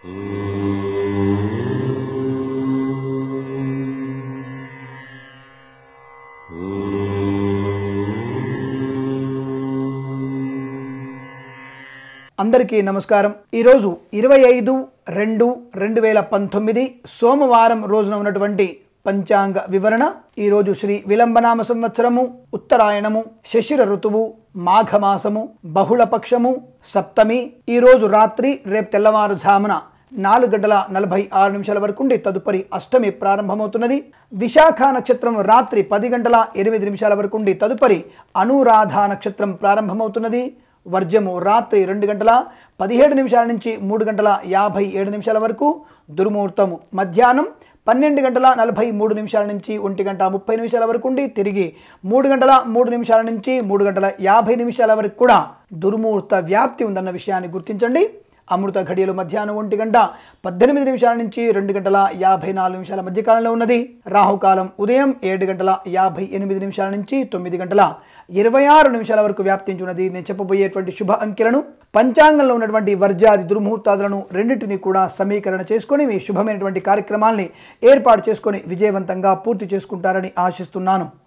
అందరికీ నమస్కారం ఈరోజు ఇరవై ఐదు రెండు రెండు వేల పంతొమ్మిది సోమవారం రోజున ఉన్నటువంటి పంచాంగ వివరణ ఈరోజు శ్రీ విలంబనామ సంవత్సరము ఉత్తరాయణము శశిర ఋతువు మాఘమాసము బహుళపక్షము సప్తమి ఈరోజు రాత్రి రేపు తెల్లవారుజామున నాలుగు గంటల నలభై ఆరు నిమిషాల వరకు ఉండి తదుపరి అష్టమి ప్రారంభమవుతున్నది విశాఖ నక్షత్రం రాత్రి పది గంటల ఎనిమిది నిమిషాల వరకు ఉండి తదుపరి అనురాధ నక్షత్రం ప్రారంభమవుతున్నది వర్జము రాత్రి రెండు గంటల పదిహేడు నిమిషాల నుంచి మూడు గంటల యాభై ఏడు నిమిషాల వరకు దుర్ముహూర్తము మధ్యాహ్నం పన్నెండు గంటల నలభై మూడు నిమిషాల నుంచి ఒంటి గంట ముప్పై నిమిషాల వరకు ఉండి తిరిగి మూడు గంటల మూడు నిమిషాల నుంచి మూడు గంటల యాభై నిమిషాల వరకు కూడా దుర్ముహూర్త వ్యాప్తి ఉందన్న విషయాన్ని గుర్తించండి అమృత ఘడియలు మధ్యాహ్నం ఒంటి గంట పద్దెనిమిది నిమిషాల నుంచి రెండు గంటల యాభై నాలుగు నిమిషాల మధ్యకాలంలో ఉన్నది రాహుకాలం ఉదయం ఏడు గంటల యాభై ఎనిమిది నిమిషాల నుంచి తొమ్మిది గంటల ఇరవై ఆరు నిమిషాల వరకు వ్యాప్తించున్నది నేను చెప్పబోయేటువంటి శుభ అంకెలను పంచాంగంలో ఉన్నటువంటి వర్జాది దుర్ముహూర్తాలను రెండింటినీ కూడా సమీకరణ చేసుకొని మీ శుభమైనటువంటి కార్యక్రమాల్ని ఏర్పాటు చేసుకొని విజయవంతంగా పూర్తి చేసుకుంటారని ఆశిస్తున్నాను